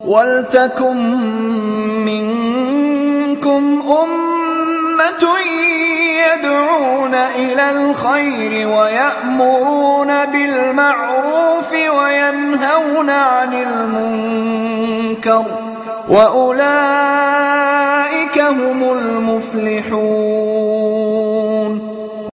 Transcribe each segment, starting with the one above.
وَلْتَكُن مِّنكُمْ أُمَّةٌ يَدْعُونَ إِلَى الْخَيْرِ وَيَأْمُرُونَ بِالْمَعْرُوفِ وَيَنْهَوْنَ عَنِ الْمُنكَرِ ۚ وَأُولَٰئِكَ هُمُ الْمُفْلِحُونَ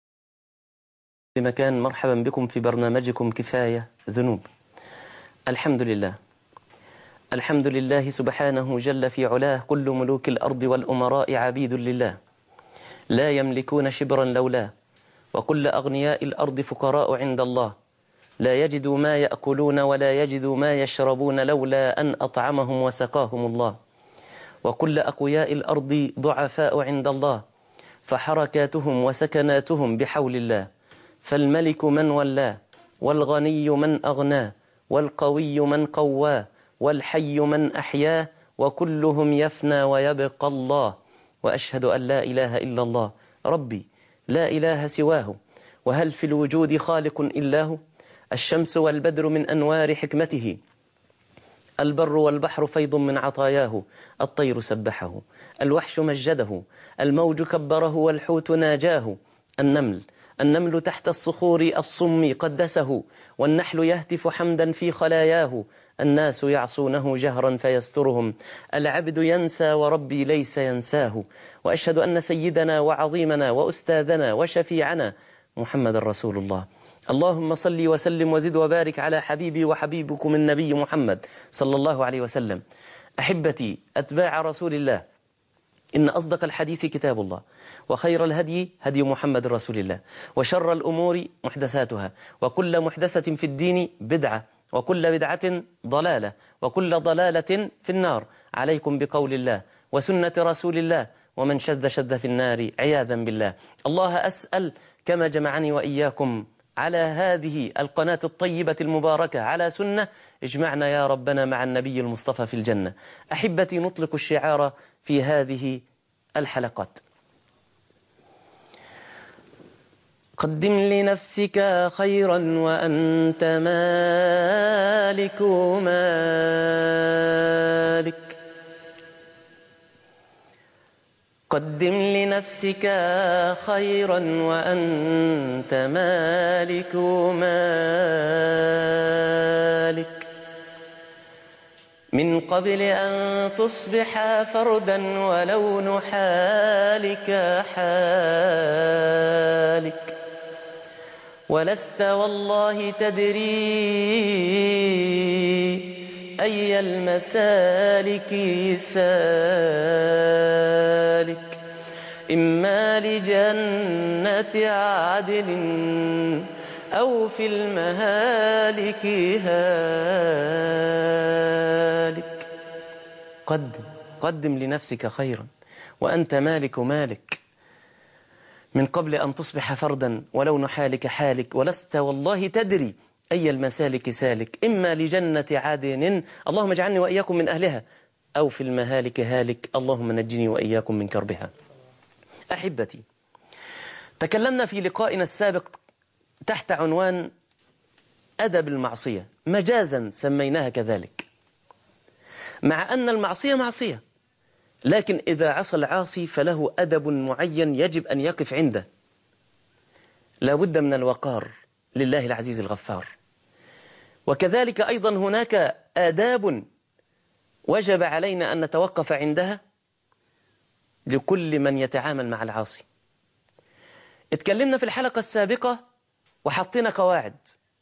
بمكان مرحبا بكم في برنامجكم كفاية ذنوب الحمد لله الحمد لله سبحانه جل في علاه كل ملوك الأرض والأمراء عبيد لله لا يملكون شبرا لولاه وكل أغنياء الأرض فقراء عند الله لا يجدوا ما يأكلون ولا يجدوا ما يشربون لولا أن أطعمهم وسقاهم الله وكل أقوياء الأرض ضعفاء عند الله فحركاتهم وسكناتهم بحول الله فالملك من ولاه والغني من أغناه والقوي من قواه والحي من أحياه وكلهم يفنى ويبقى الله وأشهد أن لا إله إلا الله ربي لا إله سواه وهل في الوجود خالق إلا هو الشمس والبدر من أنوار حكمته البر والبحر فيض من عطاياه الطير سبحه الوحش مجده الموج كبره والحوت ناجاه النمل النمل تحت الصخور الصم قدسه والنحل يهتف حمدا في خلاياه الناس يعصونه جهرا فيسترهم العبد ينسى وربي ليس ينساه وأشهد أن سيدنا وعظيمنا وأستاذنا وشفيعنا محمد رسول الله اللهم صل وسلم وزد وبارك على حبيبي وحبيبكم النبي محمد صلى الله عليه وسلم أحبتي أتباع رسول الله إن أصدق الحديث كتاب الله وخير الهدي هدي محمد رسول الله وشر الأمور محدثاتها وكل محدثة في الدين بدعة وكل بدعة ضلالة وكل ضلالة في النار عليكم بقول الله وسنة رسول الله ومن شذ شذ في النار عياذا بالله الله أسأل كما جمعني وإياكم على هذه القناة الطيبة المباركة على سنة اجمعنا يا ربنا مع النبي المصطفى في الجنة أحبتي نطلق الشعار في هذه الحلقات قدم لنفسك خيرا وأنت مالك مالك قدم لنفسك خيرا وأنت مالك مالك من قبل أن تصبح فردا ولون حالك حالك ولست والله تدري أي المسالك سالك إما لجنة عدل أو في المهالك هالك قدم قدم لنفسك خيرا وأنت مالك مالك من قبل أن تصبح فردا ولون حالك حالك ولست والله تدري أي المسالك سالك إما لجنة عدن اللهم اجعلني وإياكم من أهلها أو في المهالك هالك اللهم نجني وإياكم من كربها أحبتي تكلمنا في لقائنا السابق تحت عنوان أدب المعصية مجازا سميناها كذلك مع أن المعصية معصية لكن إذا عصى العاصي فله أدب معين يجب أن يقف عنده لا بد من الوقار لله العزيز الغفار وكذلك أيضا هناك آداب وجب علينا أن نتوقف عندها لكل من يتعامل مع العاصي اتكلمنا في الحلقة السابقة وحطينا قواعد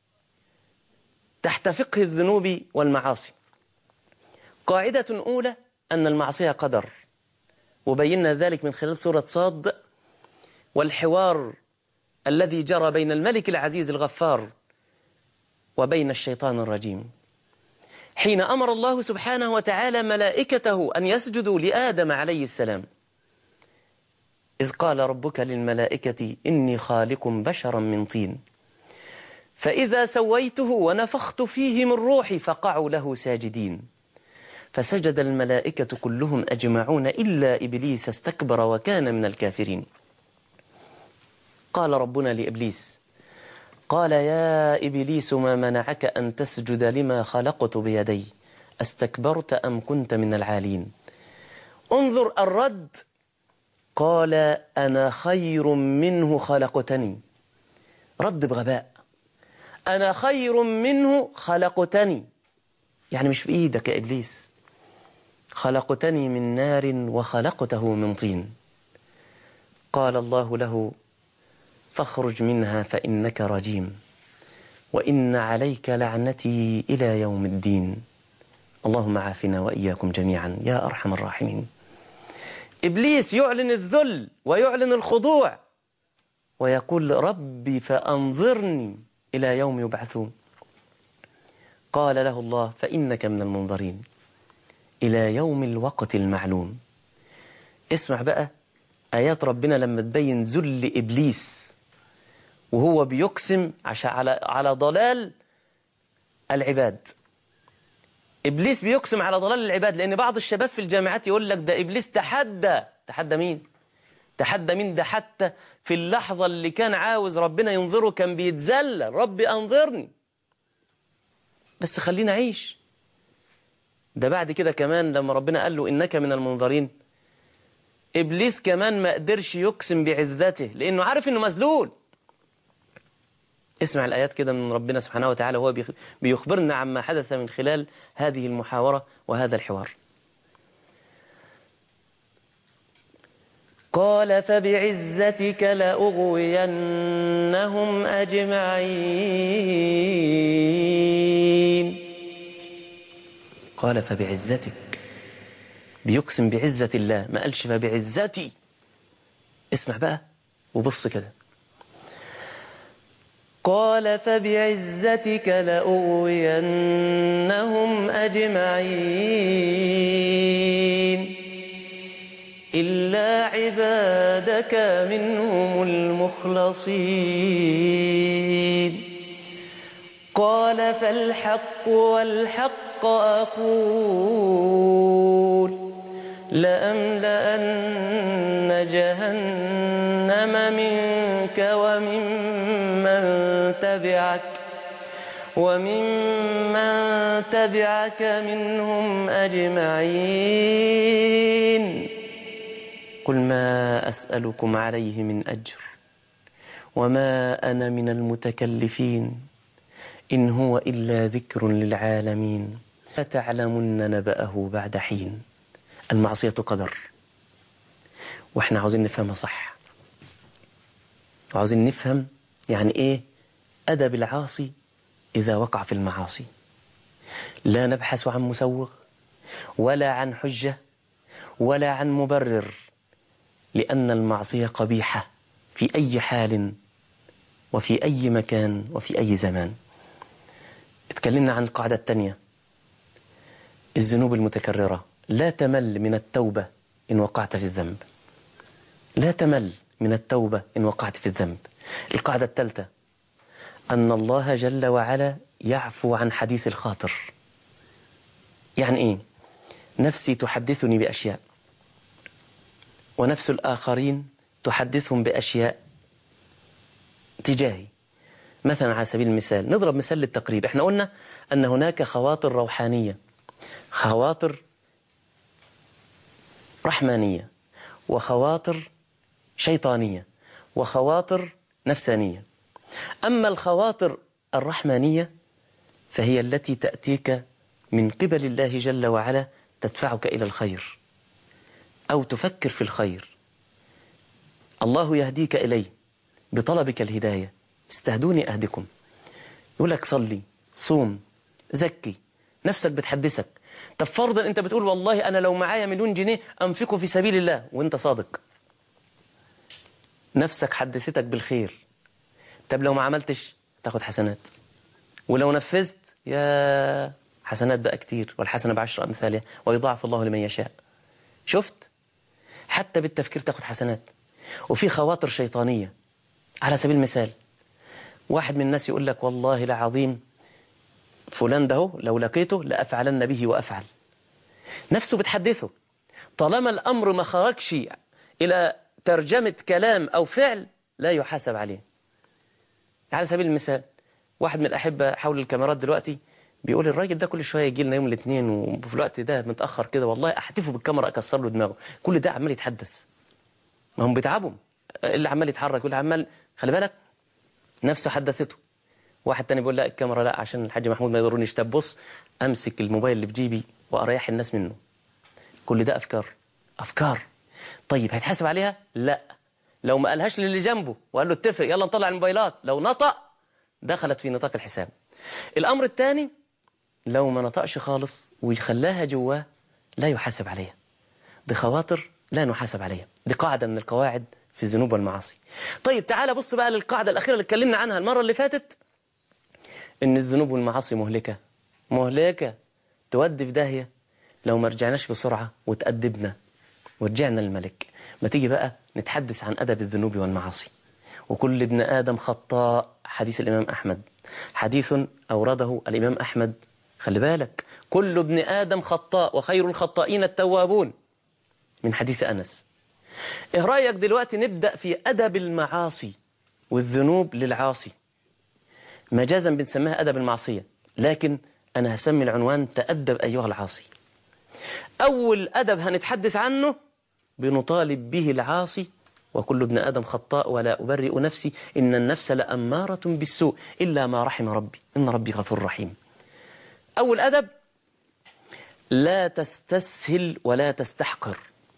تحت فقه الذنوب والمعاصي قاعدة أولى أن المعصية قدر وبينا ذلك من خلال سورة صاد والحوار الذي جرى بين الملك العزيز الغفار وبين الشيطان الرجيم حين أمر الله سبحانه وتعالى ملائكته أن يسجدوا لآدم عليه السلام إذ قال ربك للملائكة إني خالق بشرا من طين فإذا سويته ونفخت فيه من روحي فقعوا له ساجدين فسجد الملائكة كلهم أجمعون إلا إبليس استكبر وكان من الكافرين قال ربنا لإبليس قال يا إبليس ما منعك أن تسجد لما خلقت بيدي استكبرت أم كنت من العالين انظر الرد قال أنا خير منه خلقتني رد بغباء أنا خير منه خلقتني يعني مش بإيدك يا إبليس خلقتني من نار وخلقته من طين قال الله له فاخرج منها فإنك رجيم وإن عليك لعنتي إلى يوم الدين اللهم عافنا وإياكم جميعا يا أرحم الراحمين إبليس يعلن الذل ويعلن الخضوع ويقول ربي فأنظرني إلى يوم يبعثون قال له الله فإنك من المنظرين إلى يوم الوقت المعلوم اسمع بقى آيات ربنا لما تبين ذل إبليس وهو بيقسم عشان على على ضلال العباد إبليس بيقسم على ضلال العباد لأن بعض الشباب في الجامعات يقول لك ده إبليس تحدى تحدى مين؟ تحدى مين ده حتى في اللحظة اللي كان عاوز ربنا ينظره كان بيتذلل ربي أنظرني بس خلينا أعيش ده بعد كده كمان لما ربنا قال له إنك من المنظرين إبليس كمان ما قدرش يقسم بعزته لأنه عارف إنه مذلول اسمع الآيات كده من ربنا سبحانه وتعالى وهو بيخبرنا عما حدث من خلال هذه المحاورة وهذا الحوار قال فبعزتك لأغوينهم أجمعين قال فبعزتك بيقسم بعزة الله ما قالش فبعزتي اسمع بقى وبص كده قال فبعزتك لأغوينهم أجمعين إلا عبادك منهم المخلصين قال فالحق والحق أقول لأملأن جهنم منك وممن تبعك وممن تبعك منهم أجمعين قل ما أسألكم عليه من أجر وما أنا من المتكلفين إن هو إلا ذكر للعالمين لتعلمن نبأه بعد حين المعصية قدر وإحنا عاوزين نفهمها صح وعاوزين نفهم يعني إيه أدب العاصي إذا وقع في المعاصي لا نبحث عن مسوغ ولا عن حجة ولا عن مبرر لأن المعصية قبيحة في أي حال وفي أي مكان وفي أي زمان اتكلمنا عن القاعدة الثانية الذنوب المتكررة لا تمل من التوبة إن وقعت في الذنب لا تمل من التوبة إن وقعت في الذنب القاعدة الثالثة أن الله جل وعلا يعفو عن حديث الخاطر يعني إيه نفسي تحدثني بأشياء ونفس الآخرين تحدثهم بأشياء تجاهي مثلا على سبيل المثال نضرب مثال للتقريب احنا قلنا أن هناك خواطر روحانية خواطر رحمانية وخواطر شيطانية وخواطر نفسانية أما الخواطر الرحمانية فهي التي تأتيك من قبل الله جل وعلا تدفعك إلى الخير أو تفكر في الخير الله يهديك إليه بطلبك الهداية استهدوني أهدكم يقول لك صلي صوم زكي نفسك بتحدثك طب فرضا انت بتقول والله انا لو معايا مليون جنيه انفقه في سبيل الله وانت صادق نفسك حدثتك بالخير طب لو ما عملتش تاخد حسنات ولو نفذت يا حسنات بقى كتير والحسنة بعشر أمثالها ويضاعف الله لمن يشاء شفت حتى بالتفكير تاخد حسنات وفي خواطر شيطانية على سبيل المثال واحد من الناس يقول لك والله العظيم فلان ده لو لقيته لأفعلن به وأفعل نفسه بتحدثه طالما الأمر ما خرجش إلى ترجمة كلام أو فعل لا يحاسب عليه على سبيل المثال واحد من الأحبة حول الكاميرات دلوقتي بيقول الراجل ده كل شويه يجي لنا يوم الاثنين وفي الوقت ده متاخر كده والله احتفه بالكاميرا اكسر له دماغه كل ده عمال يتحدث ما هم بيتعبهم اللي عمال يتحرك واللي عمال خلي بالك نفسه حدثته واحد تاني بيقول لا الكاميرا لا عشان الحاج محمود ما يضرنيش طب بص امسك الموبايل اللي في جيبي واريح الناس منه كل ده افكار افكار طيب هيتحاسب عليها لا لو ما قالهاش للي جنبه وقال له اتفق يلا نطلع الموبايلات لو نطق دخلت في نطاق الحساب الامر الثاني لو ما نطقش خالص ويخلاها جواه لا يحاسب عليها دي خواطر لا نحاسب عليها دي قاعدة من القواعد في الذنوب والمعاصي طيب تعالى بص بقى للقاعدة الأخيرة اللي اتكلمنا عنها المرة اللي فاتت إن الذنوب والمعاصي مهلكة مهلكة تودي في داهية لو ما رجعناش بسرعة وتأدبنا ورجعنا للملك ما تيجي بقى نتحدث عن أدب الذنوب والمعاصي وكل ابن آدم خطاء حديث الإمام أحمد حديث أورده الإمام أحمد خلي بالك كل ابن آدم خطاء وخير الخطائين التوابون من حديث أنس إيه رأيك دلوقتي نبدأ في أدب المعاصي والذنوب للعاصي مجازا بنسميها أدب المعصية لكن أنا هسمي العنوان تأدب أيها العاصي أول أدب هنتحدث عنه بنطالب به العاصي وكل ابن آدم خطاء ولا أبرئ نفسي إن النفس لأمارة بالسوء إلا ما رحم ربي إن ربي غفور رحيم أول أدب لا تستسهل ولا تستحقر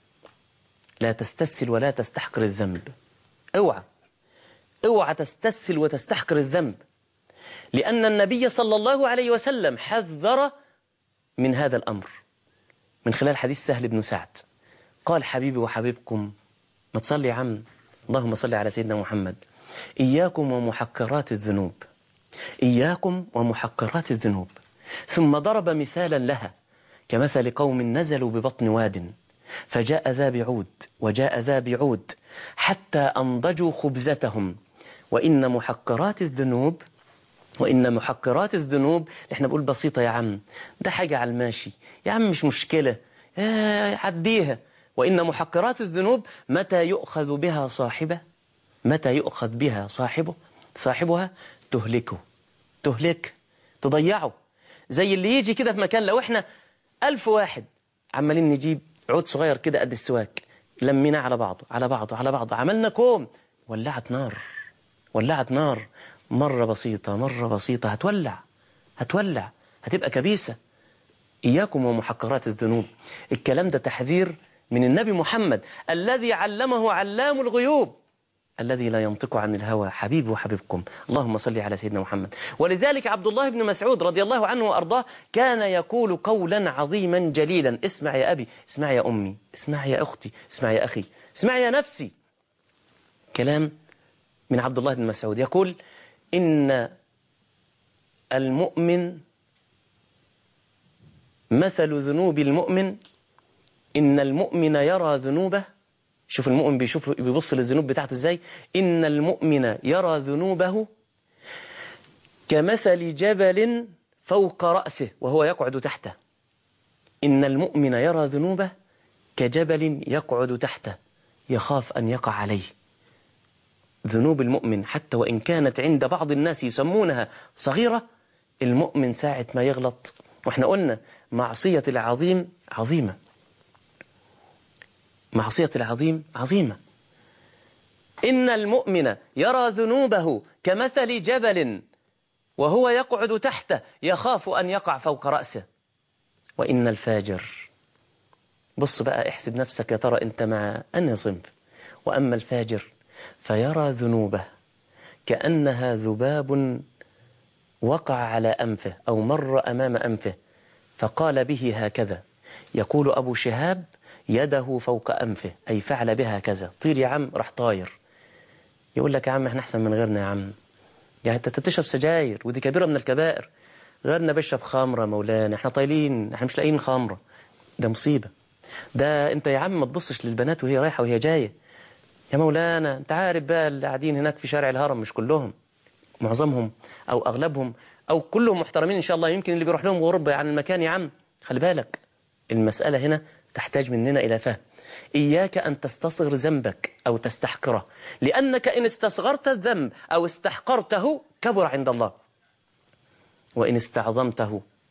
لا تستسهل ولا تستحقر الذنب اوعى اوعى تستسهل وتستحقر الذنب لأن النبي صلى الله عليه وسلم حذر من هذا الأمر من خلال حديث سهل بن سعد قال حبيبي وحبيبكم ما تصلي يا عم اللهم صل على سيدنا محمد إياكم ومحقرات الذنوب إياكم ومحقرات الذنوب ثم ضرب مثالا لها كمثل قوم نزلوا ببطن واد فجاء ذا بعود وجاء ذا بعود حتى أنضجوا خبزتهم وإن محقرات الذنوب وإن محقرات الذنوب احنا بقول بسيطة يا عم ده حاجة على الماشي يا عم مش مشكلة عديها وإن محقرات الذنوب متى يؤخذ بها صاحبه متى يؤخذ بها صاحبه صاحبها تهلكه تهلك تضيعه زي اللي يجي كده في مكان لو احنا ألف واحد عمالين نجيب عود صغير كده قد السواك لميناه على بعضه على بعضه على بعضه عملنا كوم ولعت نار ولعت نار مرة بسيطة مرة بسيطة هتولع هتولع هتبقى كبيسة إياكم ومحقرات الذنوب الكلام ده تحذير من النبي محمد الذي علمه علام الغيوب الذي لا ينطق عن الهوى حبيبي وحبيبكم اللهم صل على سيدنا محمد ولذلك عبد الله بن مسعود رضي الله عنه وأرضاه كان يقول قولا عظيما جليلا اسمع يا أبي اسمع يا أمي اسمع يا أختي اسمع يا أخي اسمع يا نفسي كلام من عبد الله بن مسعود يقول إن المؤمن مثل ذنوب المؤمن إن المؤمن يرى ذنوبه شوف المؤمن بيشوف بيبص للذنوب بتاعته ازاي إن المؤمن يرى ذنوبه كمثل جبل فوق رأسه وهو يقعد تحته إن المؤمن يرى ذنوبه كجبل يقعد تحته يخاف أن يقع عليه ذنوب المؤمن حتى وإن كانت عند بعض الناس يسمونها صغيرة المؤمن ساعة ما يغلط واحنا قلنا معصية العظيم عظيمة معصية العظيم عظيمة إن المؤمن يرى ذنوبه كمثل جبل وهو يقعد تحته يخاف أن يقع فوق رأسه وإن الفاجر بص بقى احسب نفسك يا ترى أنت مع أنهي صنف وأما الفاجر فيرى ذنوبه كأنها ذباب وقع على أنفه أو مر أمام أنفه فقال به هكذا يقول أبو شهاب يده فوق أنفه أي فعل بها كذا طير يا عم راح طاير يقول لك يا عم احنا أحسن من غيرنا يا عم يعني انت بتشرب سجاير ودي كبيرة من الكبائر غيرنا بيشرب خمرة مولانا احنا طايلين احنا مش لاقيين خمرة ده مصيبة ده انت يا عم ما تبصش للبنات وهي رايحة وهي جاية يا مولانا انت عارف بقى اللي قاعدين هناك في شارع الهرم مش كلهم معظمهم او اغلبهم او كلهم محترمين ان شاء الله يمكن اللي بيروح لهم غربة عن المكان يا عم خلي بالك المسألة هنا تحتاج مننا إلى فهم إياك أن تستصغر ذنبك أو تستحقره لأنك إن استصغرت الذنب أو استحقرته كبر عند الله وإن استعظمته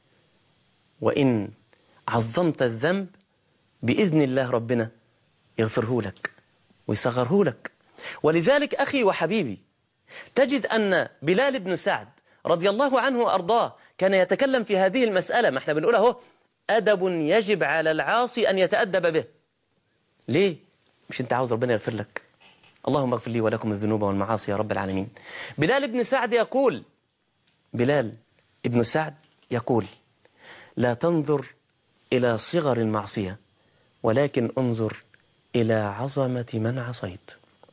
وإن عظمت الذنب بإذن الله ربنا يغفره لك ويصغره لك ولذلك أخي وحبيبي تجد أن بلال بن سعد رضي الله عنه وأرضاه كان يتكلم في هذه المسألة ما احنا بنقول اهو أدب يجب على العاصي أن يتأدب به ليه؟ مش أنت عاوز ربنا يغفر لك اللهم اغفر لي ولكم الذنوب والمعاصي يا رب العالمين بلال بن سعد يقول بلال ابن سعد يقول لا تنظر إلى صغر المعصية ولكن انظر إلى عظمة من عصيت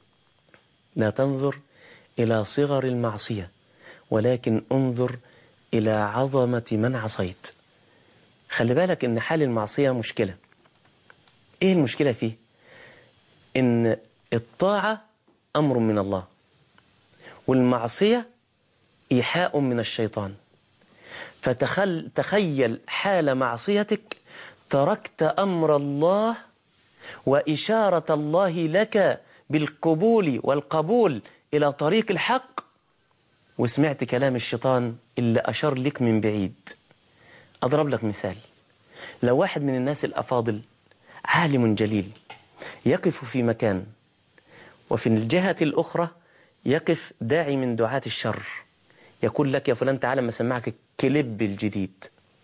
لا تنظر إلى صغر المعصية ولكن انظر إلى عظمة من عصيت خلي بالك إن حال المعصية مشكلة إيه المشكلة فيه؟ إن الطاعة أمر من الله والمعصية إيحاء من الشيطان فتخل تخيل حال معصيتك تركت أمر الله وإشارة الله لك بالقبول والقبول إلى طريق الحق وسمعت كلام الشيطان اللي أشار لك من بعيد أضرب لك مثال لو واحد من الناس الأفاضل عالم جليل يقف في مكان وفي الجهة الأخرى يقف داعي من دعاة الشر يقول لك يا فلان تعالى ما اسمعك الكليب الجديد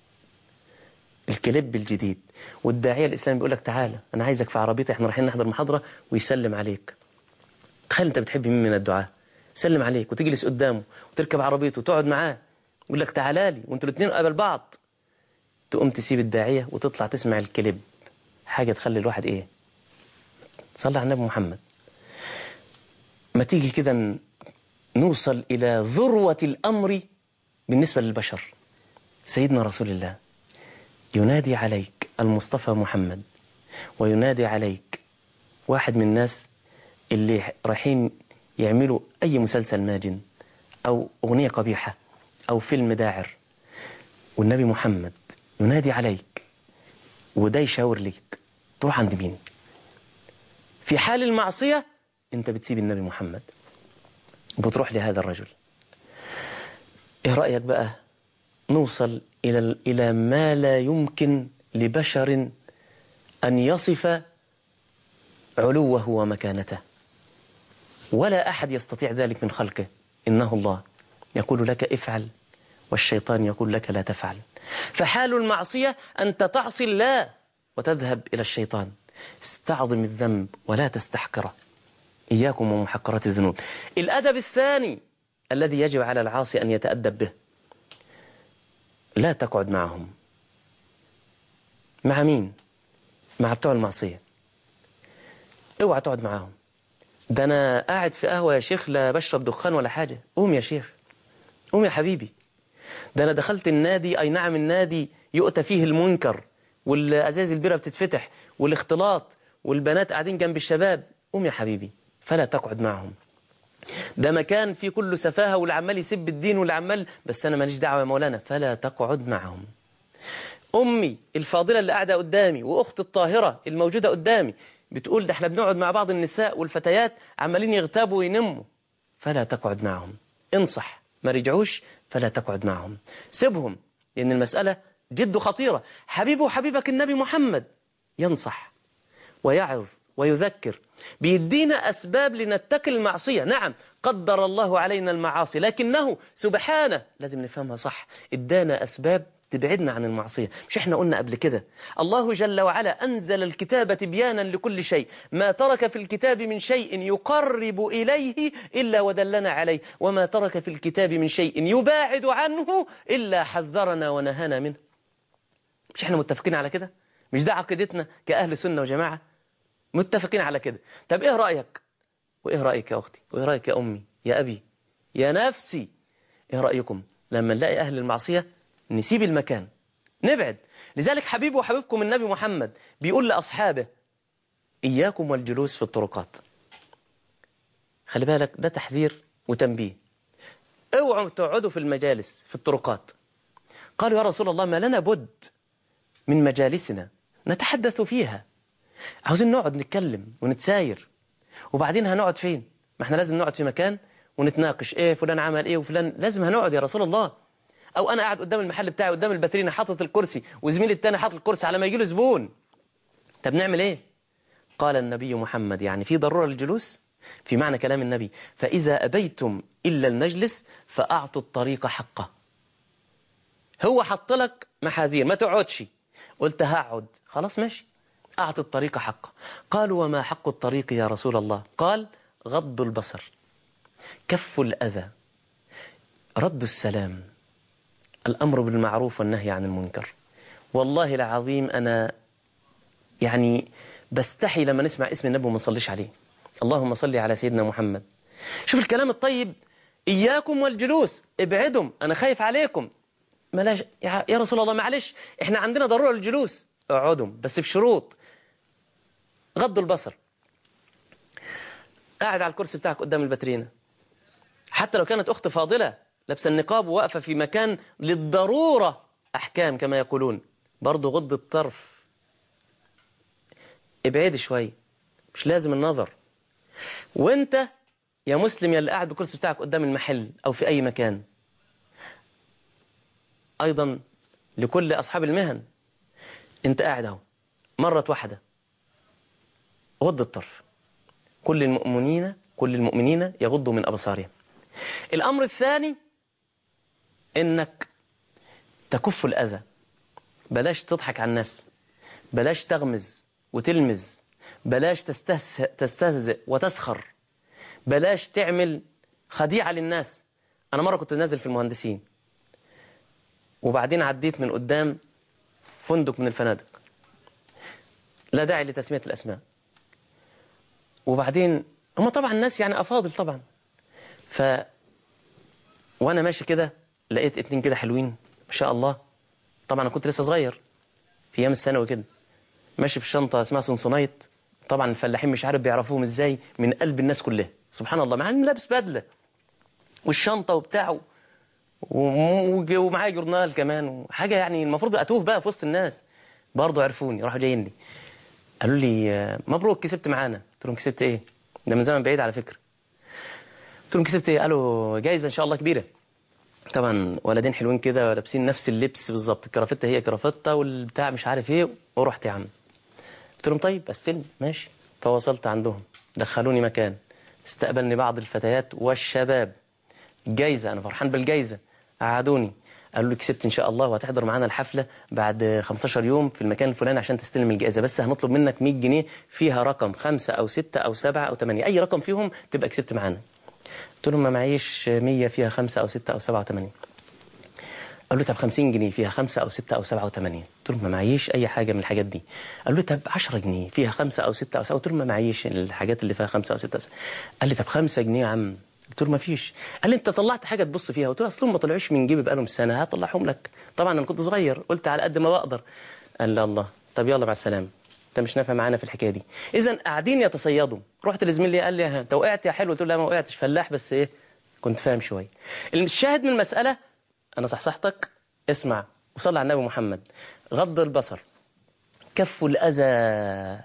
الكليب الجديد والداعية الإسلامي بيقول لك تعالى أنا عايزك في عربيتي احنا رايحين نحضر محاضرة ويسلم عليك تخيل أنت بتحب مين من الدعاة يسلم عليك وتجلس قدامه وتركب عربيته وتقعد معاه يقول لك تعالى لي وانتوا الاثنين قبل بعض تقوم تسيب الداعية وتطلع تسمع الكليب حاجة تخلي الواحد ايه صلى على النبي محمد ما تيجي كده نوصل إلى ذروة الأمر بالنسبة للبشر سيدنا رسول الله ينادي عليك المصطفى محمد وينادي عليك واحد من الناس اللي رايحين يعملوا أي مسلسل ماجن أو أغنية قبيحة أو فيلم داعر والنبي محمد ينادي عليك وده يشاور ليك تروح عند مين في حال المعصية انت بتسيب النبي محمد وبتروح لهذا الرجل ايه رأيك بقى نوصل إلى إلى ما لا يمكن لبشر أن يصف علوه ومكانته ولا أحد يستطيع ذلك من خلقه إنه الله يقول لك افعل والشيطان يقول لك لا تفعل فحال المعصية أنت تعصي الله وتذهب إلى الشيطان استعظم الذنب ولا تستحقره إياكم ومحقرات الذنوب الأدب الثاني الذي يجب على العاصي أن يتأدب به لا تقعد معهم مع مين؟ مع بتوع المعصية اوعى تقعد معاهم ده أنا قاعد في قهوة يا شيخ لا بشرب دخان ولا حاجة قوم يا شيخ قوم يا حبيبي ده أنا دخلت النادي أي نعم النادي يؤتى فيه المنكر والأزاز البيرة بتتفتح والاختلاط والبنات قاعدين جنب الشباب قوم يا حبيبي فلا تقعد معهم ده مكان فيه كله سفاهة واللي عمال يسب الدين واللي عمال بس أنا ماليش دعوة يا مولانا فلا تقعد معهم أمي الفاضلة اللي قاعدة قدامي وأخت الطاهرة الموجودة قدامي بتقول ده احنا بنقعد مع بعض النساء والفتيات عمالين يغتابوا وينموا فلا تقعد معهم انصح ما رجعوش فلا تقعد معهم سيبهم لأن المسألة جد خطيرة حبيبه وحبيبك النبي محمد ينصح ويعظ ويذكر بيدينا أسباب لنتقي المعصية نعم قدر الله علينا المعاصي لكنه سبحانه لازم نفهمها صح ادانا أسباب تبعدنا عن المعصية مش احنا قلنا قبل كده الله جل وعلا أنزل الكتاب تبيانا لكل شيء ما ترك في الكتاب من شيء يقرب إليه إلا ودلنا عليه وما ترك في الكتاب من شيء يباعد عنه إلا حذرنا ونهانا منه مش احنا متفقين على كده مش ده عقيدتنا كأهل سنة وجماعة متفقين على كده طب ايه رأيك وايه رأيك يا أختي وايه رأيك يا أمي يا أبي يا نفسي ايه رأيكم لما نلاقي أهل المعصية نسيب المكان نبعد لذلك حبيبي وحبيبكم النبي محمد بيقول لأصحابه إياكم والجلوس في الطرقات خلي بالك ده تحذير وتنبيه اوعوا تقعدوا في المجالس في الطرقات قالوا يا رسول الله ما لنا بد من مجالسنا نتحدث فيها عاوزين نقعد نتكلم ونتساير وبعدين هنقعد فين ما احنا لازم نقعد في مكان ونتناقش ايه فلان عمل ايه وفلان لازم هنقعد يا رسول الله او انا قاعد قدام المحل بتاعي قدام الباترينا حاطط الكرسي وزميلي التاني حاطط الكرسي على ما يجي له زبون طب نعمل ايه قال النبي محمد يعني في ضرورة للجلوس في معنى كلام النبي فإذا أبيتم إلا المجلس فأعطوا الطريق حقه هو حط لك محاذير ما تقعدش قلت هقعد خلاص ماشي أعطي الطريق حقه قالوا وما حق الطريق يا رسول الله قال غض البصر كف الأذى رد السلام الأمر بالمعروف والنهي عن المنكر والله العظيم أنا يعني بستحي لما نسمع اسم النبي وما نصليش عليه اللهم صل على سيدنا محمد شوف الكلام الطيب إياكم والجلوس ابعدهم أنا خايف عليكم ملاش يا رسول الله معلش احنا عندنا ضرورة للجلوس اقعدوا بس بشروط غضوا البصر قاعد على الكرسي بتاعك قدام الباترينا حتى لو كانت أخت فاضلة لابسه النقاب وواقفة في مكان للضرورة أحكام كما يقولون برضه غض الطرف ابعد شوي مش لازم النظر وانت يا مسلم يا اللي قاعد بالكرسي بتاعك قدام المحل أو في أي مكان أيضا لكل أصحاب المهن انت قاعد اهو مرة واحدة غض الطرف كل المؤمنين كل المؤمنين يغضوا من أبصارهم الأمر الثاني إنك تكف الأذى بلاش تضحك على الناس بلاش تغمز وتلمز بلاش تستهزئ وتسخر بلاش تعمل خديعة للناس أنا مرة كنت نازل في المهندسين وبعدين عديت من قدام فندق من الفنادق لا داعي لتسمية الأسماء وبعدين هم طبعا الناس يعني أفاضل طبعا ف وأنا ماشي كده لقيت اتنين كده حلوين ما شاء الله طبعا أنا كنت لسه صغير في أيام الثانوي كده ماشي بشنطة اسمها سنسونايت طبعا الفلاحين مش عارف بيعرفوهم ازاي من قلب الناس كلها سبحان الله مع انه لابس بدله والشنطه وبتاعه ومعايا جورنال كمان وحاجه يعني المفروض اتوه بقى في وسط الناس برضه عرفوني راحوا جايين لي قالوا لي مبروك كسبت معانا قلت لهم كسبت ايه ده من زمن بعيد على فكره قلت لهم كسبت ايه قالوا جايزه ان شاء الله كبيره طبعا ولدين حلوين كده لابسين نفس اللبس بالظبط الكرافته هي كرافته والبتاع مش عارف ايه ورحت يا عم قلت لهم طيب استلم ماشي فوصلت عندهم دخلوني مكان استقبلني بعض الفتيات والشباب جايزة أنا فرحان بالجايزة قعدوني قالوا لي كسبت إن شاء الله وهتحضر معانا الحفلة بعد 15 يوم في المكان الفلاني عشان تستلم الجائزة بس هنطلب منك 100 جنيه فيها رقم خمسة أو ستة أو سبعة أو ثمانية أي رقم فيهم تبقى كسبت معانا قلت لهم ما معيش 100 فيها خمسة أو ستة أو سبعة أو ثمانية قالوا له طب 50 جنيه فيها خمسة أو ستة أو سبعة أو ثمانية قلت لهم ما معيش أي حاجة من الحاجات دي قالوا له طب 10 جنيه فيها خمسة أو ستة أو سبعة قلت لهم ما معيش الحاجات اللي فيها خمسة أو ستة أو سبعة. قال لي طب 5 جنيه يا عم قلت له ما فيش قال لي انت طلعت حاجه تبص فيها قلت له اصلهم ما طلعوش من جيبي بقالهم سنه هطلعهم لك طبعا انا كنت صغير قلت على قد ما بقدر قال لي الله طب يلا مع السلامه انت مش نافع معانا في الحكايه دي اذا قاعدين يتصيدوا رحت لزميل لي قال لي ها انت وقعت يا حلو قلت له لا ما وقعتش فلاح بس ايه كنت فاهم شويه الشاهد من المساله انا صحصحتك اسمع وصلى على النبي محمد غض البصر كف الاذى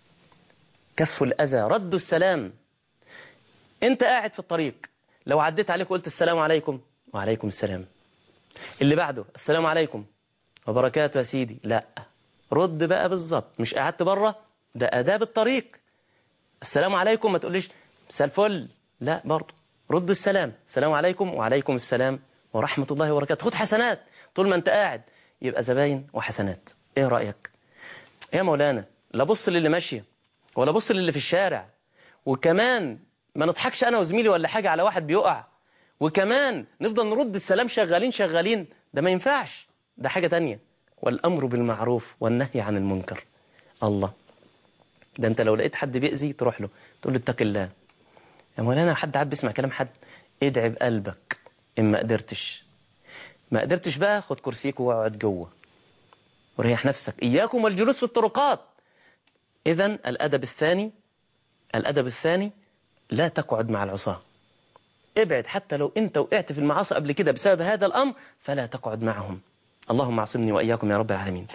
كف الاذى رد السلام انت قاعد في الطريق لو عديت عليك وقلت السلام عليكم وعليكم السلام اللي بعده السلام عليكم وبركاته يا سيدي لا رد بقى بالظبط مش قعدت بره ده آداب الطريق السلام عليكم ما تقوليش مساء الفل لا برضه رد السلام السلام عليكم وعليكم السلام ورحمة الله وبركاته خد حسنات طول ما انت قاعد يبقى زباين وحسنات ايه رأيك يا مولانا لا بص للي ماشية ولا بص للي في الشارع وكمان ما نضحكش انا وزميلي ولا حاجة على واحد بيقع وكمان نفضل نرد السلام شغالين شغالين ده ما ينفعش ده حاجة تانية والأمر بالمعروف والنهي عن المنكر الله ده انت لو لقيت حد بيأذي تروح له تقول له اتق الله يا مولانا حد قاعد بيسمع كلام حد ادعي بقلبك إن ما قدرتش ما قدرتش بقى خد كرسيك واقعد جوه وريح نفسك إياكم والجلوس في الطرقات إذا الأدب الثاني الأدب الثاني لا تقعد مع العصاة ابعد حتى لو أنت وقعت في المعاصي قبل كده بسبب هذا الأمر فلا تقعد معهم اللهم اعصمني وإياكم يا رب العالمين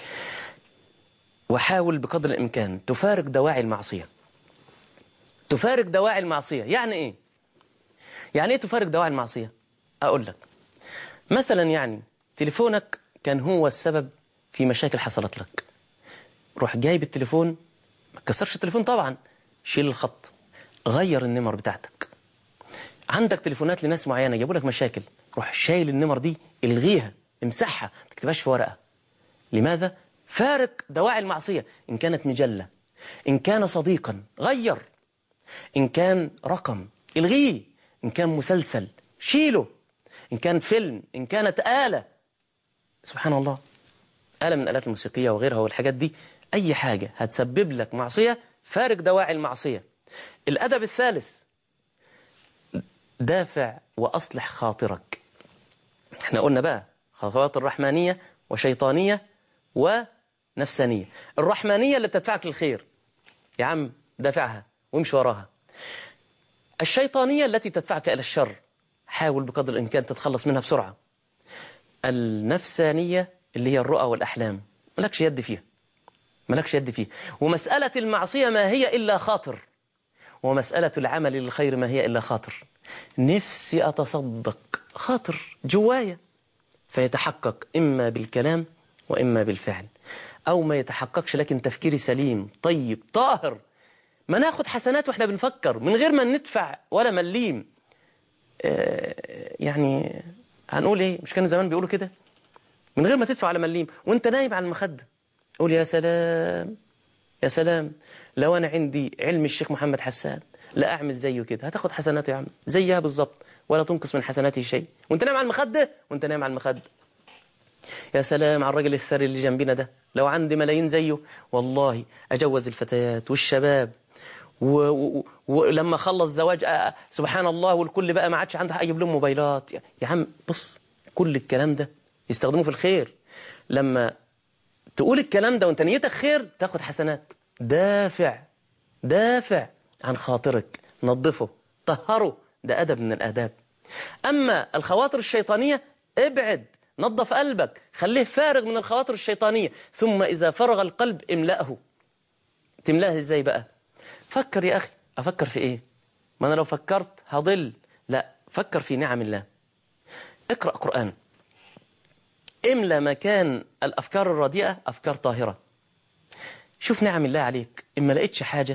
وحاول بقدر الإمكان تفارق دواعي المعصية تفارق دواعي المعصية يعني إيه؟ يعني إيه تفارق دواعي المعصية؟ أقول لك مثلا يعني تليفونك كان هو السبب في مشاكل حصلت لك روح جايب التليفون ما تكسرش التليفون طبعا شيل الخط غير النمر بتاعتك عندك تليفونات لناس معينة جابوا لك مشاكل روح شايل النمر دي الغيها امسحها ما تكتبهاش في ورقة لماذا؟ فارق دواعي المعصية إن كانت مجلة إن كان صديقا غير إن كان رقم الغيه إن كان مسلسل شيله إن كان فيلم إن كانت آلة سبحان الله آلة من الآلات الموسيقية وغيرها والحاجات دي أي حاجة هتسبب لك معصية فارق دواعي المعصية الأدب الثالث دافع وأصلح خاطرك احنا قلنا بقى خطوات رحمانية وشيطانية ونفسانية الرحمانية اللي بتدفعك للخير يا عم دافعها وامشي وراها الشيطانية التي تدفعك إلى الشر حاول بقدر الإمكان تتخلص منها بسرعة النفسانية اللي هي الرؤى والأحلام ملكش يد فيها ملكش يد فيها ومسألة المعصية ما هي إلا خاطر ومسألة العمل للخير ما هي إلا خاطر نفسي أتصدق خاطر جوايا فيتحقق إما بالكلام وإما بالفعل أو ما يتحققش لكن تفكيري سليم طيب طاهر ما ناخد حسنات وإحنا بنفكر من غير ما ندفع ولا مليم آه يعني هنقول إيه مش كانوا زمان بيقولوا كده من غير ما تدفع على مليم وانت نايم على المخدة قول يا سلام يا سلام لو أنا عندي علم الشيخ محمد حسان لا أعمل زيه كده هتاخد حسناته يا عم زيها بالظبط ولا تنقص من حسناته شيء وانت نايم على المخدة وانت نايم على المخدة يا سلام على الراجل الثري اللي جنبنا ده لو عندي ملايين زيه والله أجوز الفتيات والشباب ولما و... و... خلص زواج آه سبحان الله والكل بقى ما عادش عنده حق يجيب لهم موبايلات يا... يا عم بص كل الكلام ده يستخدموه في الخير لما تقول الكلام ده وانت نيتك خير تاخد حسنات دافع دافع عن خاطرك نظفه طهره ده أدب من الآداب أما الخواطر الشيطانية ابعد نظف قلبك خليه فارغ من الخواطر الشيطانية ثم إذا فرغ القلب املأه تملاه إزاي بقى فكر يا أخي أفكر في إيه ما أنا لو فكرت هضل لا فكر في نعم الله اقرأ قرآن املى مكان الأفكار الرديئة أفكار طاهرة شوف نعم الله عليك إما لقيتش حاجة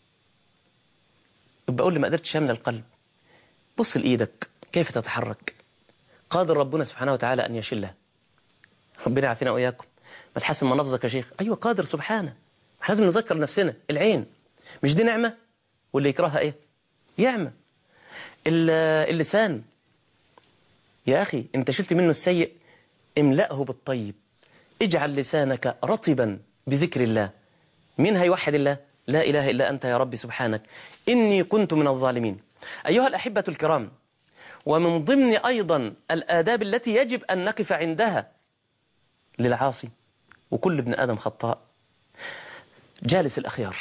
يبقى قول لي ما قدرتش أملى القلب بص لإيدك كيف تتحرك قادر ربنا سبحانه وتعالى أن يشلها ربنا يعافينا وإياكم ما تحسن منافذك يا شيخ أيوة قادر سبحانه لازم نذكر نفسنا العين مش دي نعمة واللي يكرهها إيه يعمة اللسان يا أخي أنت شلت منه السيء املأه بالطيب اجعل لسانك رطبا بذكر الله مين هيوحد الله لا إله إلا أنت يا ربي سبحانك إني كنت من الظالمين أيها الأحبة الكرام ومن ضمن أيضا الآداب التي يجب أن نقف عندها للعاصي وكل ابن آدم خطاء جالس الأخيار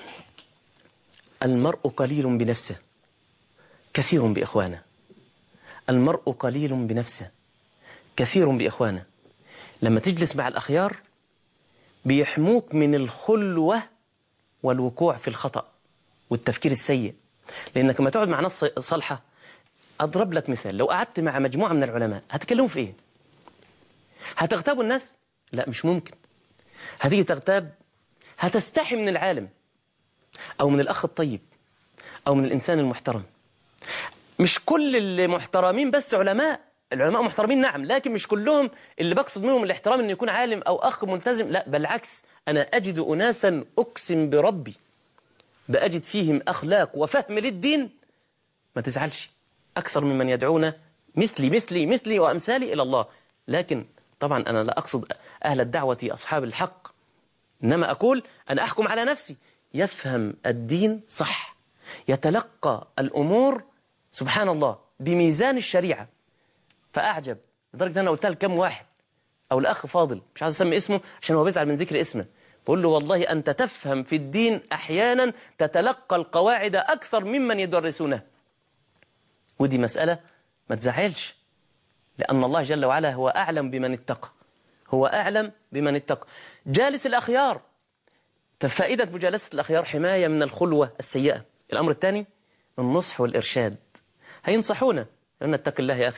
المرء قليل بنفسه كثير بإخوانه المرء قليل بنفسه كثير بإخوانه لما تجلس مع الأخيار بيحموك من الخلوة والوقوع في الخطأ والتفكير السيء لأنك لما تقعد مع ناس صالحة أضرب لك مثال لو قعدت مع مجموعة من العلماء هتكلموا في إيه هتغتابوا الناس لا مش ممكن هتيجي تغتاب هتستحي من العالم أو من الأخ الطيب أو من الإنسان المحترم مش كل المحترمين بس علماء العلماء محترمين نعم لكن مش كلهم اللي بقصد منهم الاحترام انه يكون عالم او اخ ملتزم لا بالعكس انا اجد اناسا اقسم بربي باجد فيهم اخلاق وفهم للدين ما تزعلش اكثر ممن يدعون مثلي مثلي مثلي وامثالي الى الله لكن طبعا انا لا اقصد اهل الدعوه اصحاب الحق انما اقول انا احكم على نفسي يفهم الدين صح يتلقى الامور سبحان الله بميزان الشريعه فأعجب لدرجة أن أنا قلتها لكم واحد أو الأخ فاضل مش عايز أسمي اسمه عشان هو بيزعل من ذكر اسمه بقول له والله أنت تفهم في الدين أحيانا تتلقى القواعد أكثر ممن يدرسونه ودي مسألة ما تزعلش لأن الله جل وعلا هو أعلم بمن اتقى هو أعلم بمن اتقى جالس الأخيار فائدة مجالسة الأخيار حماية من الخلوة السيئة الأمر الثاني النصح والإرشاد هينصحونا قلنا اتق الله يا أخي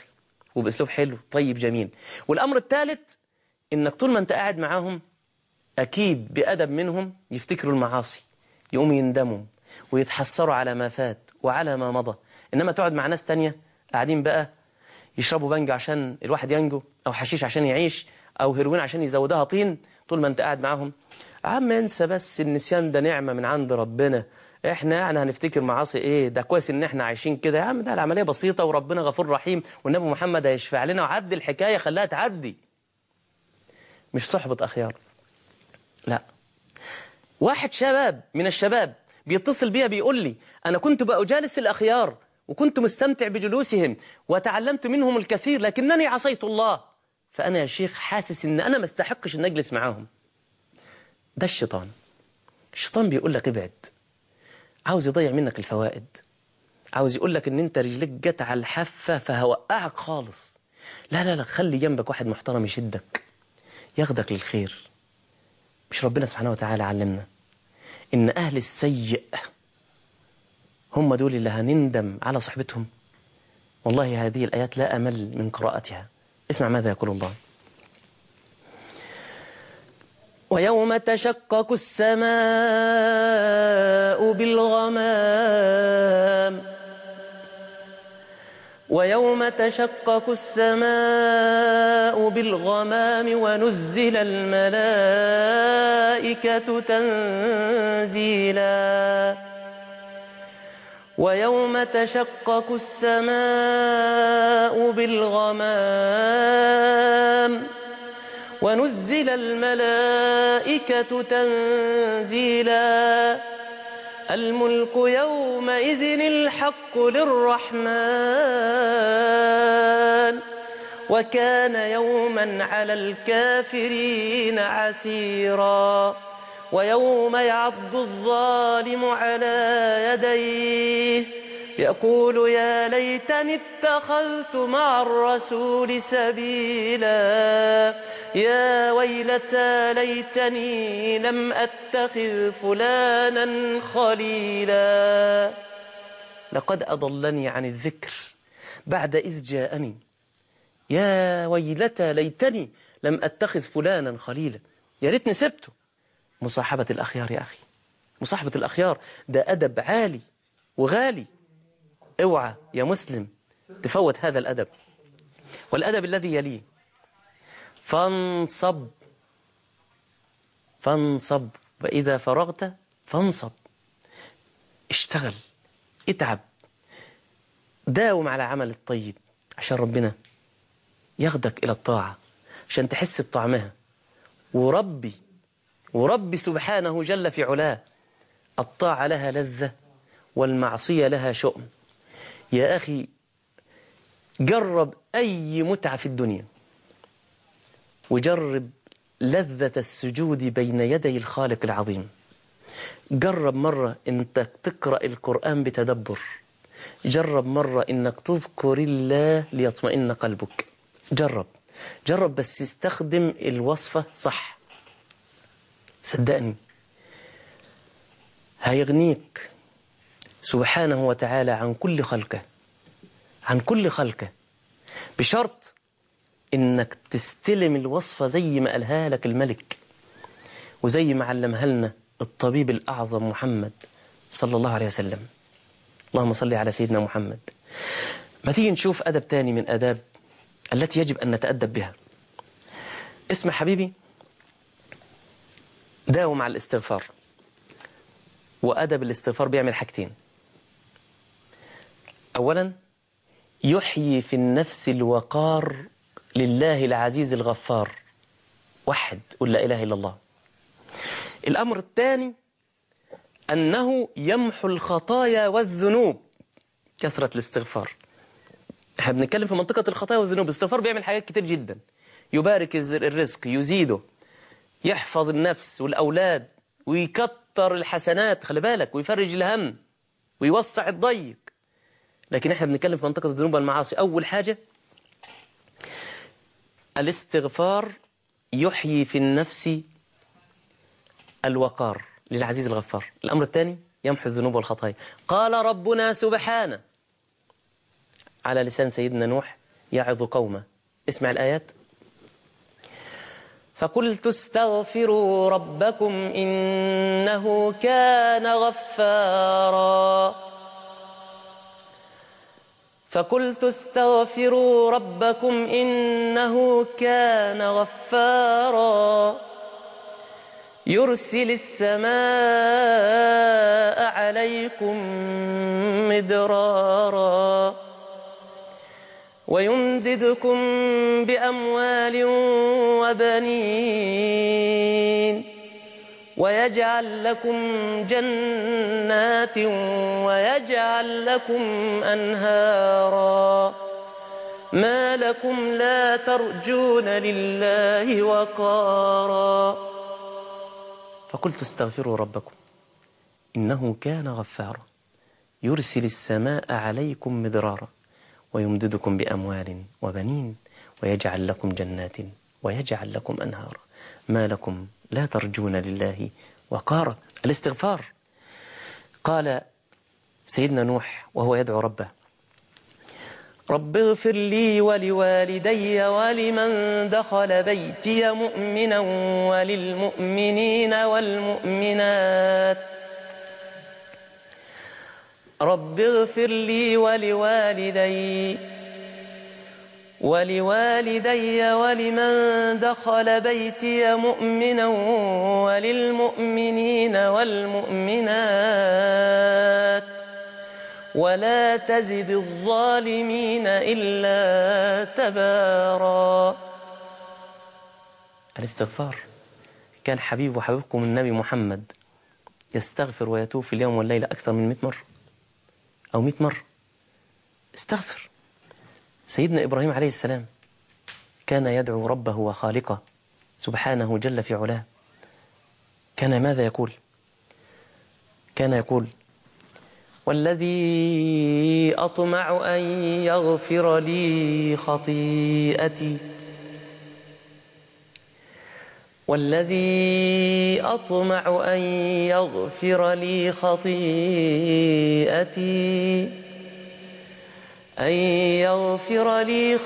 وباسلوب حلو طيب جميل والامر الثالث انك طول ما انت قاعد معاهم اكيد بادب منهم يفتكروا المعاصي يقوموا يندموا ويتحسروا على ما فات وعلى ما مضى انما تقعد مع ناس تانية قاعدين بقى يشربوا بنج عشان الواحد ينجو او حشيش عشان يعيش او هيروين عشان يزودها طين طول ما انت قاعد معاهم عم انسى بس النسيان ده نعمة من عند ربنا احنا يعني هنفتكر معاصي ايه ده كويس ان احنا عايشين كده يا عم ده العملية بسيطة وربنا غفور رحيم والنبي محمد هيشفع لنا وعدي الحكاية خلاها تعدي مش صحبة اخيار لا واحد شباب من الشباب بيتصل بيا بيقول لي أنا كنت بأجالس الأخيار وكنت مستمتع بجلوسهم وتعلمت منهم الكثير لكنني عصيت الله فأنا يا شيخ حاسس إن أنا ما استحقش أن أجلس معاهم ده الشيطان الشيطان بيقول لك ابعد عاوز يضيع منك الفوائد عاوز يقول لك ان انت رجلك جت على الحافه فهوقعك خالص لا لا لا خلي جنبك واحد محترم يشدك ياخدك للخير مش ربنا سبحانه وتعالى علمنا إن أهل السيء هم دول اللي هنندم على صحبتهم والله هذه الآيات لا أمل من قراءتها اسمع ماذا يقول الله ويوم تشقق السماء بالغمام ويوم تشقق السماء بالغمام ونزل الملائكة تنزيلا ويوم تشقق السماء بالغمام ونزل الملائكة تنزيلا الملك يومئذ الحق للرحمن وكان يوما على الكافرين عسيرا ويوم يعض الظالم على يديه يقول يا ليتني اتخذت مع الرسول سبيلا يا ويلتى ليتني لم أتخذ فلانا خليلا لقد أضلني عن الذكر بعد إذ جاءني يا ويلتى ليتني لم أتخذ فلانا خليلا يا ريتني سبته مصاحبة الأخيار يا أخي مصاحبة الأخيار ده أدب عالي وغالي اوعى يا مسلم تفوت هذا الأدب والأدب الذي يليه فانصب فانصب وإذا فرغت فانصب اشتغل اتعب داوم على عمل الطيب عشان ربنا ياخدك إلى الطاعة عشان تحس بطعمها وربي وربي سبحانه جل في علاه الطاعة لها لذة والمعصية لها شؤم يا أخي جرب أي متعة في الدنيا وجرب لذة السجود بين يدي الخالق العظيم جرب مرة أنك تقرأ القرآن بتدبر جرب مرة أنك تذكر الله ليطمئن قلبك جرب جرب بس استخدم الوصفة صح صدقني هيغنيك سبحانه وتعالى عن كل خلقه عن كل خلقه بشرط انك تستلم الوصفة زي ما قالها لك الملك وزي ما علمها لنا الطبيب الأعظم محمد صلى الله عليه وسلم اللهم صل على سيدنا محمد ما تيجي نشوف أدب تاني من أداب التي يجب أن نتأدب بها اسمع حبيبي داوم على الاستغفار وأدب الاستغفار بيعمل حاجتين أولا يحيي في النفس الوقار لله العزيز الغفار وحد قل لا إله إلا الله الأمر الثاني أنه يمحو الخطايا والذنوب كثرة الاستغفار احنا بنتكلم في منطقة الخطايا والذنوب الاستغفار بيعمل حاجات كتير جدا يبارك الرزق يزيده يحفظ النفس والأولاد ويكتر الحسنات خلي بالك ويفرج الهم ويوسع الضيق لكن احنا بنتكلم في منطقة الذنوب والمعاصي أول حاجة الاستغفار يحيي في النفس الوقار للعزيز الغفار الأمر الثاني يمحو الذنوب والخطايا قال ربنا سبحانه على لسان سيدنا نوح يعظ قومه اسمع الآيات فقلت استغفروا ربكم إنه كان غفارا فقلت استغفروا ربكم إنه كان غفارا يرسل السماء عليكم مدرارا ويمددكم بأموال وبنين ويجعل لكم جنات ويجعل لكم أنهارا ما لكم لا ترجون لله وقارا فقلت استغفروا ربكم إنه كان غفارا يرسل السماء عليكم مدرارا ويمددكم بأموال وبنين ويجعل لكم جنات ويجعل لكم أنهارا ما لكم لا ترجون لله وقارا الاستغفار قال سيدنا نوح وهو يدعو ربه رب اغفر لي ولوالدي ولمن دخل بيتي مؤمنا وللمؤمنين والمؤمنات رب اغفر لي ولوالدي ولوالدي ولمن دخل بيتي مؤمنا وللمؤمنين والمؤمنات ولا تزد الظالمين إلا تبارا الاستغفار كان حبيب وحبيبكم النبي محمد يستغفر ويتوب في اليوم والليلة أكثر من 100 مرة أو 100 مرة استغفر سيدنا إبراهيم عليه السلام كان يدعو ربه وخالقه سبحانه جل في علاه كان ماذا يقول كان يقول والذي أطمع أن يغفر لي خطيئتي والذي أطمع أن يغفر لي خطيئتي أن يغفر لي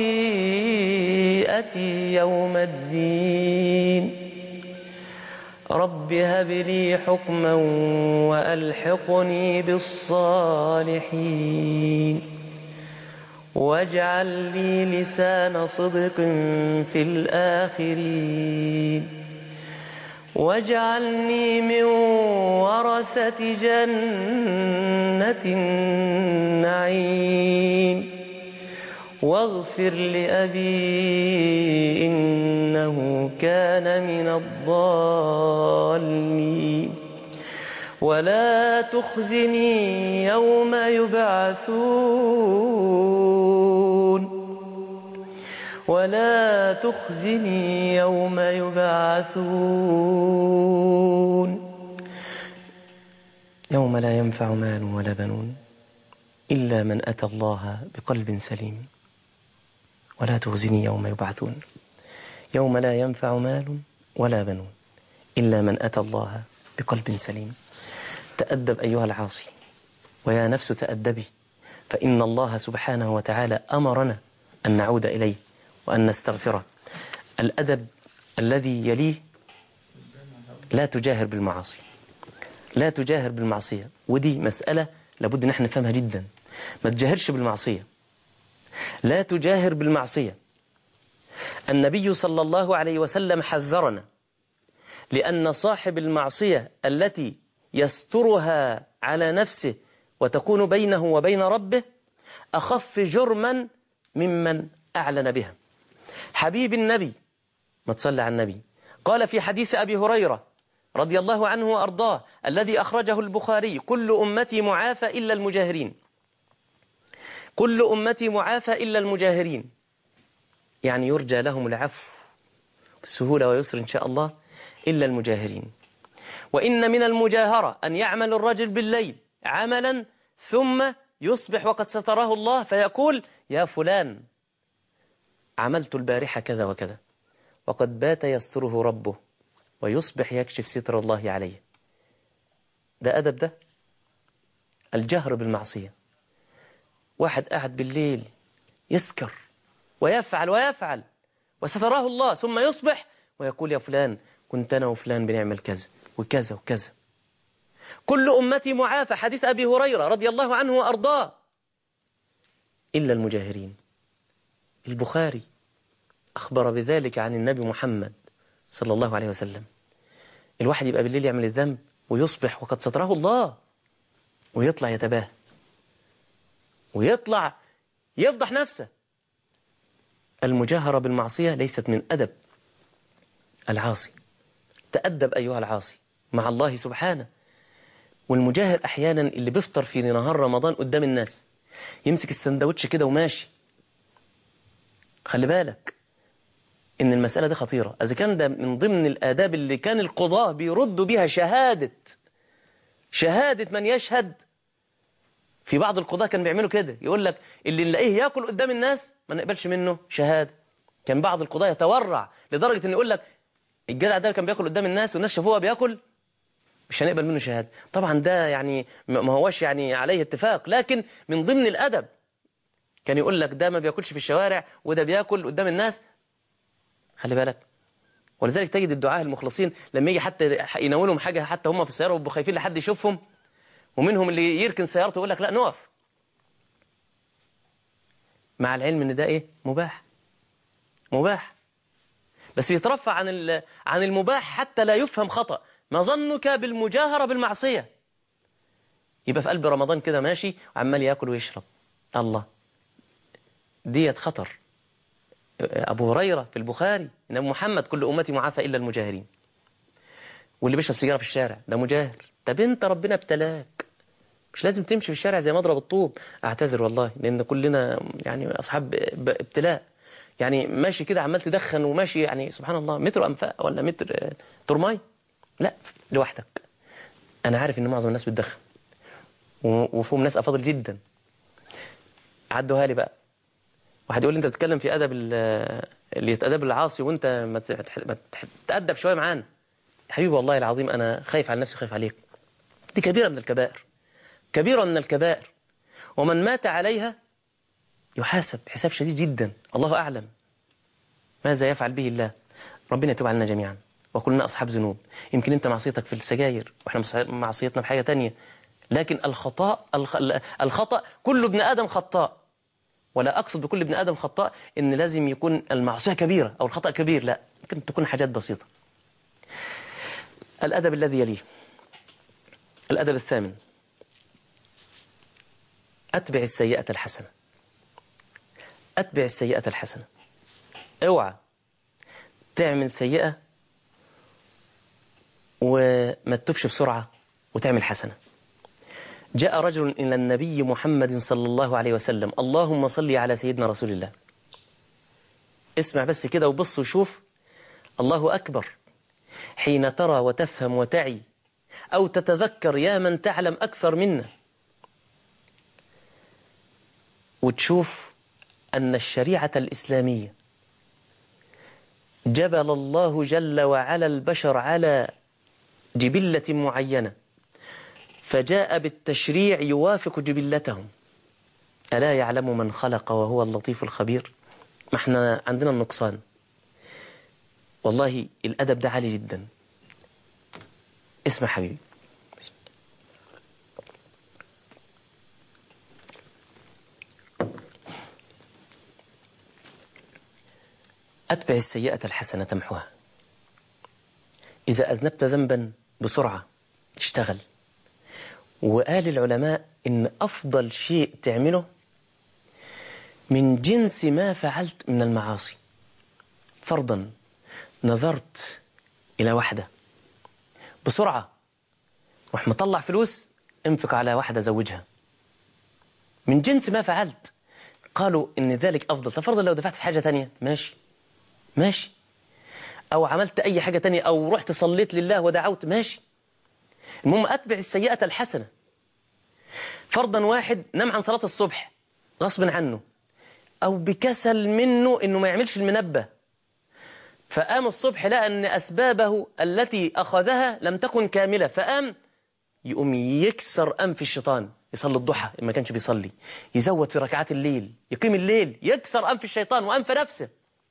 خطيئتي يوم الدين رب هب لي حكما وألحقني بالصالحين واجعل لي لسان صدق في الآخرين واجعلني من ورثة جنة النعيم واغفر لأبي إنه كان من الضالين ولا تخزني يوم يبعثون ولا تخزني يوم يبعثون يوم لا ينفع مال ولا بنون إلا من أتى الله بقلب سليم ولا تخزني يوم يبعثون يوم لا ينفع مال ولا بنون إلا من أتى الله بقلب سليم تأدب أيها العاصي ويا نفس تأدبي فإن الله سبحانه وتعالى أمرنا أن نعود إليه وأن نستغفره الأدب الذي يليه لا تجاهر بالمعاصي لا تجاهر بالمعصية ودي مسألة لابد نحن نفهمها جدا ما تجاهرش بالمعصية لا تجاهر بالمعصية النبي صلى الله عليه وسلم حذرنا لأن صاحب المعصية التي يسترها على نفسه وتكون بينه وبين ربه أخف جرما ممن أعلن بها حبيب النبي ما تصلي على النبي قال في حديث أبي هريرة رضي الله عنه وأرضاه الذي أخرجه البخاري كل أمتي معافى إلا المجاهرين كل أمتي معافى إلا المجاهرين يعني يرجى لهم العفو بالسهولة ويسر إن شاء الله إلا المجاهرين وإن من المجاهرة أن يعمل الرجل بالليل عملا ثم يصبح وقد ستره الله فيقول يا فلان عملت البارحة كذا وكذا وقد بات يستره ربه ويصبح يكشف ستر الله عليه ده أدب ده الجهر بالمعصية واحد قاعد بالليل يسكر ويفعل ويفعل وستراه الله ثم يصبح ويقول يا فلان كنت أنا وفلان بنعمل كذا وكذا وكذا كل أمتي معافى حديث أبي هريرة رضي الله عنه وأرضاه إلا المجاهرين البخاري أخبر بذلك عن النبي محمد صلى الله عليه وسلم الواحد يبقى بالليل يعمل الذنب ويصبح وقد ستره الله ويطلع يتباهى ويطلع يفضح نفسه المجاهرة بالمعصية ليست من أدب العاصي تأدب أيها العاصي مع الله سبحانه والمجاهر أحيانا اللي بيفطر في نهار رمضان قدام الناس يمسك السندوتش كده وماشي خلي بالك إن المسألة دي خطيرة إذا كان ده من ضمن الآداب اللي كان القضاة بيردوا بها شهادة شهادة من يشهد في بعض القضاة كان بيعملوا كده يقول لك اللي نلاقيه ياكل قدام الناس ما نقبلش منه شهادة كان بعض القضاة يتورع لدرجة ان يقول لك الجدع ده كان بياكل قدام الناس والناس شافوه بياكل مش هنقبل منه شهادة طبعا ده يعني ما هوش يعني عليه اتفاق لكن من ضمن الأدب كان يقول لك ده ما بياكلش في الشوارع وده بياكل قدام الناس خلي بالك ولذلك تجد الدعاة المخلصين لما يجي حتى يناولهم حاجة حتى هم في السيارة ويبقوا خايفين لحد يشوفهم ومنهم اللي يركن سيارته يقول لك لا نقف مع العلم ان ده ايه مباح مباح بس بيترفع عن عن المباح حتى لا يفهم خطأ ما ظنك بالمجاهرة بالمعصية يبقى في قلب رمضان كده ماشي وعمال ياكل ويشرب الله ديت خطر أبو هريرة في البخاري إن محمد كل أمتي معافى إلا المجاهرين واللي بيشرب سيجارة في الشارع ده مجاهر طب انت ربنا ابتلاك مش لازم تمشي في الشارع زي مضرب الطوب اعتذر والله لان كلنا يعني اصحاب ابتلاء يعني ماشي كده عمال تدخن وماشي يعني سبحان الله متر انفاق ولا متر ترماي لا لوحدك انا عارف ان معظم الناس بتدخن وفيهم ناس افاضل جدا عدوها لي بقى واحد يقول لي انت بتتكلم في ادب اللي يتادب العاصي وانت ما تتادب شويه معانا حبيبي والله العظيم انا خايف على نفسي خايف عليك دي كبيره من الكبائر كبيرة من الكبائر ومن مات عليها يحاسب حساب شديد جدا الله أعلم ماذا يفعل به الله ربنا يتوب علينا جميعا وكلنا أصحاب ذنوب يمكن أنت معصيتك في السجاير وإحنا معصيتنا في حاجة تانية لكن الخطأ الخطأ كل ابن آدم خطاء ولا أقصد بكل ابن آدم خطاء إن لازم يكون المعصية كبيرة أو الخطأ كبير لا ممكن تكون حاجات بسيطة الأدب الذي يليه الأدب الثامن أتبع السيئة الحسنة أتبع السيئة الحسنة اوعى تعمل سيئة وما تتوبش بسرعة وتعمل حسنة جاء رجل إلى النبي محمد صلى الله عليه وسلم اللهم صل على سيدنا رسول الله اسمع بس كده وبص وشوف الله أكبر حين ترى وتفهم وتعي أو تتذكر يا من تعلم أكثر منا وتشوف أن الشريعة الإسلامية جبل الله جل وعلا البشر على جبلة معينة فجاء بالتشريع يوافق جبلتهم ألا يعلم من خلق وهو اللطيف الخبير ما احنا عندنا النقصان والله الأدب ده عالي جدا اسمع حبيبي أتبع السيئة الحسنة تمحوها إذا أذنبت ذنبا بسرعة اشتغل وقال العلماء إن أفضل شيء تعمله من جنس ما فعلت من المعاصي فرضا نظرت إلى واحدة بسرعة روح مطلع فلوس انفق على واحدة زوجها من جنس ما فعلت قالوا إن ذلك أفضل تفرضا لو دفعت في حاجة تانية ماشي ماشي أو عملت أي حاجة تانية أو رحت صليت لله ودعوت ماشي المهم أتبع السيئة الحسنة فرضا واحد نام عن صلاة الصبح غصب عنه أو بكسل منه إنه ما يعملش المنبه فقام الصبح لقى أن أسبابه التي أخذها لم تكن كاملة فقام يقوم يكسر أنف الشيطان يصلي الضحى ما كانش بيصلي يزود في ركعات الليل يقيم الليل يكسر أنف الشيطان وأنف نفسه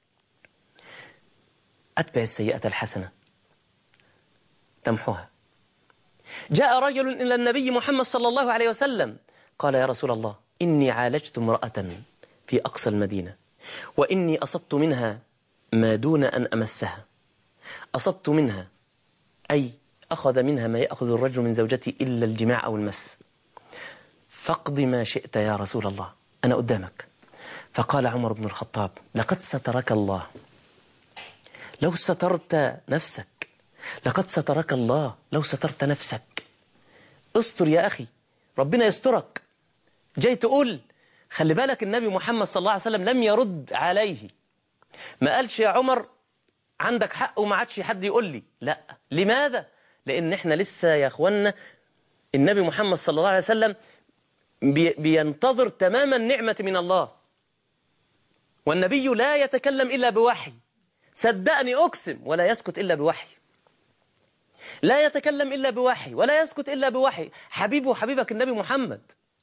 أتبع السيئة الحسنة تمحوها جاء رجل إلى النبي محمد صلى الله عليه وسلم قال يا رسول الله إني عالجت امرأة في أقصى المدينة وإني أصبت منها ما دون أن أمسها أصبت منها أي أخذ منها ما يأخذ الرجل من زوجتي إلا الجماع أو المس فاقض ما شئت يا رسول الله أنا قدامك فقال عمر بن الخطاب لقد سترك الله لو سترت نفسك لقد سترك الله لو سترت نفسك استر يا أخي ربنا يسترك جاي تقول خلي بالك النبي محمد صلى الله عليه وسلم لم يرد عليه ما قالش يا عمر عندك حق وما عادش حد يقول لي لا لماذا لان احنا لسه يا اخوانا النبي محمد صلى الله عليه وسلم بي بينتظر تمام النعمة من الله والنبي لا يتكلم إلا بوحي صدقني أقسم ولا يسكت إلا بوحي لا يتكلم إلا بوحي ولا يسكت إلا بوحي حبيبه حبيبك النبي محمد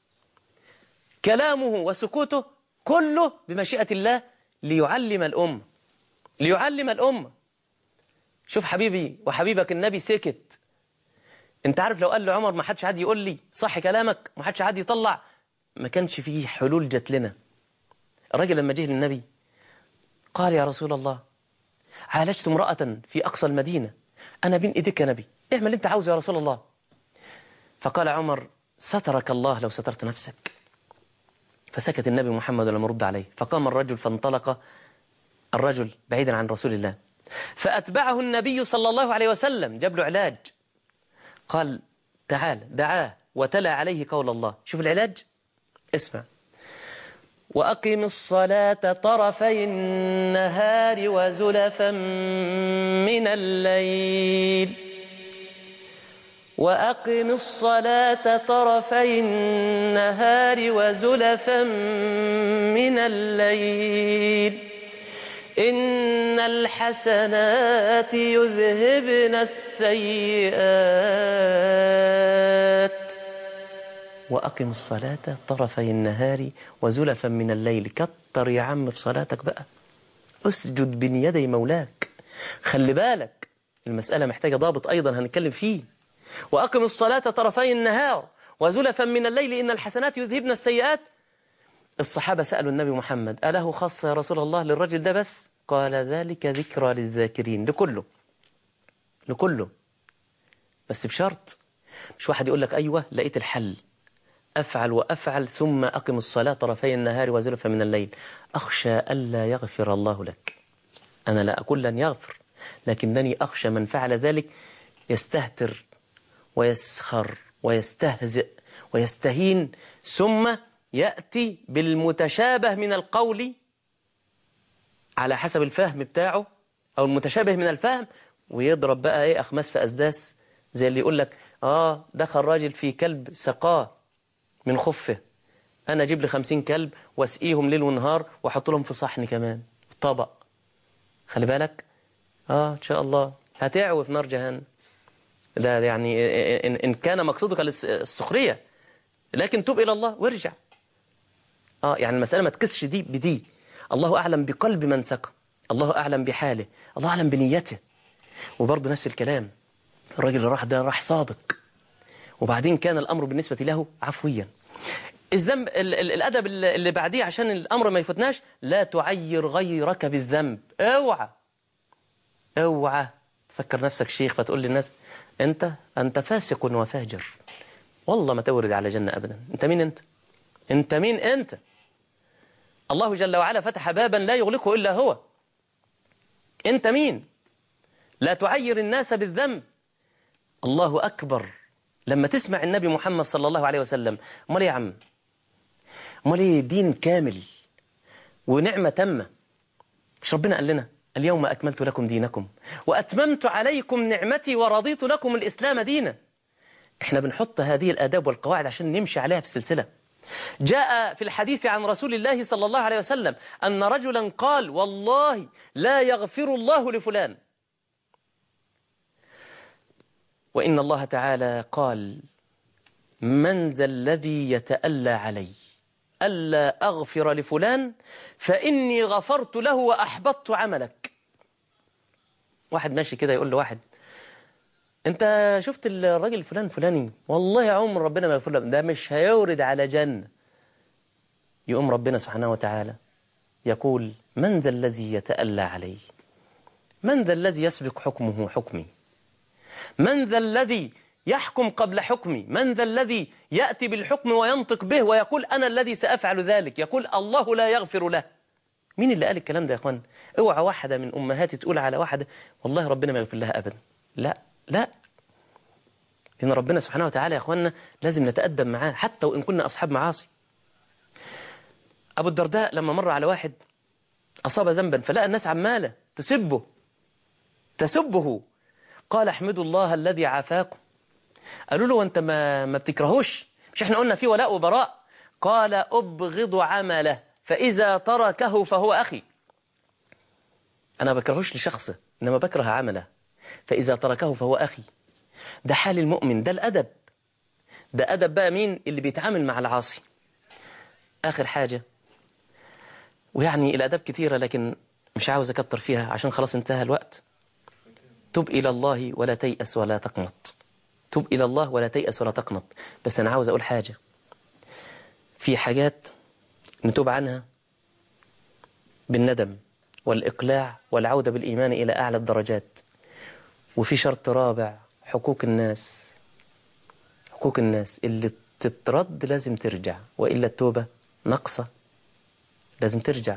كلامه وسكوته كله بمشيئة الله ليعلم الأمة ليعلم الأمة شوف حبيبي وحبيبك النبي سكت انت عارف لو قال له عمر ما حدش عادي يقول لي صح كلامك ما حدش عادي يطلع ما كانش فيه حلول جت لنا الراجل لما جه للنبي قال يا رسول الله عالجت امرأة في أقصى المدينة أنا بين إيديك يا نبي اعمل اللي انت عاوزه يا رسول الله فقال عمر سترك الله لو سترت نفسك فسكت النبي محمد لم يرد عليه فقام الرجل فانطلق الرجل بعيدا عن رسول الله فأتبعه النبي صلى الله عليه وسلم جاب له علاج قال تعال دعاه وتلا عليه قول الله شوف العلاج اسمع وأقم الصلاة طرفي النهار وزلفا من الليل وأقم الصلاة طرفي النهار وزلفا من الليل إن الحسنات يذهبن السيئات وأقم الصلاة طرفي النهار وزلفا من الليل كتر يا عم في صلاتك بقى اسجد بين يدي مولاك خلي بالك المسألة محتاجة ضابط أيضا هنتكلم فيه وأقم الصلاة طرفي النهار وزلفا من الليل إن الحسنات يذهبن السيئات الصحابة سألوا النبي محمد أله خاصة يا رسول الله للرجل ده بس قال ذلك ذكرى للذاكرين لكله لكله بس بشرط مش واحد يقول لك أيوة لقيت الحل أفعل وأفعل ثم أقم الصلاة طرفي النهار وزلفا من الليل أخشى ألا يغفر الله لك أنا لا أقول لن يغفر لكنني أخشى من فعل ذلك يستهتر ويسخر ويستهزئ ويستهين ثم يأتي بالمتشابه من القول على حسب الفهم بتاعه أو المتشابه من الفهم ويضرب بقى إيه أخماس في أسداس زي اللي يقول لك آه دخل راجل في كلب سقاه من خفه أنا أجيب لي خمسين كلب واسقيهم ليل ونهار وأحط لهم في صحن كمان طبق خلي بالك آه إن شاء الله هتعوي في نار جهنم ده يعني إن, إن كان مقصودك السخرية لكن توب إلى الله وارجع آه يعني المسألة ما تكسش دي بدي الله أعلم بقلب من سقى الله أعلم بحاله الله أعلم بنيته وبرضه نفس الكلام الراجل اللي راح ده راح صادق وبعدين كان الأمر بالنسبة له عفويا الذنب ال ال الأدب اللي بعديه عشان الأمر ما يفوتناش لا تعير غيرك بالذنب اوعى اوعى تفكر نفسك شيخ فتقول للناس أنت أنت فاسق وفاجر والله ما تورد على جنة أبدا أنت مين أنت أنت مين أنت الله جل وعلا فتح بابا لا يغلقه إلا هو أنت مين لا تعير الناس بالذنب الله أكبر لما تسمع النبي محمد صلى الله عليه وسلم امال يا عم امال ايه دين كامل ونعمة تامة مش ربنا قال لنا اليوم أكملت لكم دينكم وأتممت عليكم نعمتي ورضيت لكم الإسلام دينا احنا بنحط هذه الآداب والقواعد عشان نمشي عليها في السلسلة جاء في الحديث عن رسول الله صلى الله عليه وسلم أن رجلا قال والله لا يغفر الله لفلان وإن الله تعالى قال من ذا الذي يتألى علي ألا أغفر لفلان فإني غفرت له وأحبطت عملك واحد ماشي كده يقول له واحد انت شفت الراجل الفلان فلاني والله عمر ربنا ما يغفر له ده مش هيورد على جنة يقوم ربنا سبحانه وتعالى يقول من ذا الذي يتألى علي من ذا الذي يسبق حكمه حكمي من ذا الذي يحكم قبل حكمي من ذا الذي يأتي بالحكم وينطق به ويقول أنا الذي سأفعل ذلك يقول الله لا يغفر له مين اللي قال الكلام ده يا أخوان اوعى واحدة من أمهاتي تقول على واحدة والله ربنا ما يغفر لها أبدا لا لا لأن ربنا سبحانه وتعالى يا أخوانا لازم نتأدب معاه حتى وإن كنا أصحاب معاصي أبو الدرداء لما مر على واحد أصاب ذنبا فلقى الناس عمالة تسبه تسبه قال احمدوا الله الذي عافاكم قالوا له وانت ما, ما بتكرهوش مش احنا قلنا فيه ولاء وبراء قال أبغض عمله فإذا تركه فهو أخي أنا بكرهوش لشخصه إنما بكره عمله فإذا تركه فهو أخي ده حال المؤمن ده الأدب ده أدب بقى مين اللي بيتعامل مع العاصي آخر حاجة ويعني الأدب كثيرة لكن مش عاوز أكتر فيها عشان خلاص انتهى الوقت تب إلى الله ولا تيأس ولا تقنط تب إلى الله ولا تيأس ولا تقنط بس أنا عاوز أقول حاجة في حاجات نتوب عنها بالندم والإقلاع والعودة بالإيمان إلى أعلى الدرجات وفي شرط رابع حقوق الناس حقوق الناس اللي تترد لازم ترجع وإلا التوبة نقصة لازم ترجع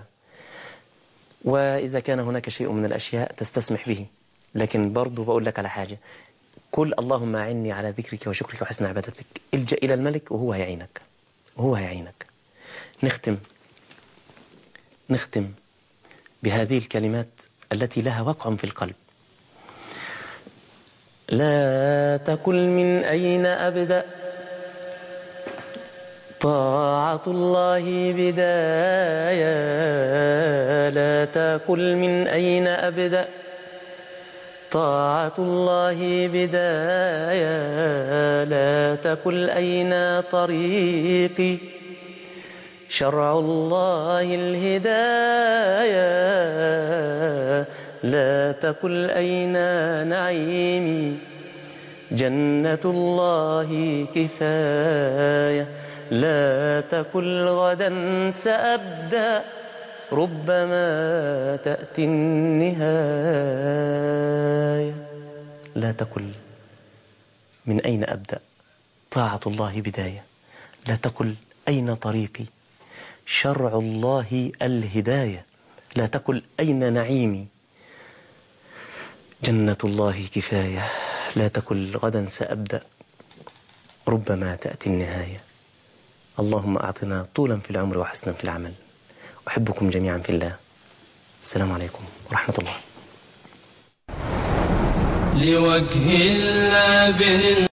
وإذا كان هناك شيء من الأشياء تستسمح به لكن برضو بقول لك على حاجة كل اللهم أعني على ذكرك وشكرك وحسن عبادتك الجأ إلى الملك وهو هيعينك وهو هيعينك نختم نختم بهذه الكلمات التي لها وقع في القلب لا تكل من أين أبدأ طاعة الله بداية لا تكل من أين أبدأ طاعة الله بداية لا تكل أين طريقي شرع الله الهداية لا تقل أين نعيمي جنة الله كفاية لا تقل غدا سأبدأ ربما تأتي النهاية لا تقل من أين أبدأ طاعة الله بداية لا تقل أين طريقي شرع الله الهداية لا تقل أين نعيمي جنة الله كفاية لا تقل غدا سأبدأ ربما تأتي النهاية اللهم أعطنا طولا في العمر وحسنا في العمل أحبكم جميعا في الله السلام عليكم ورحمة الله لوجه الله بننصر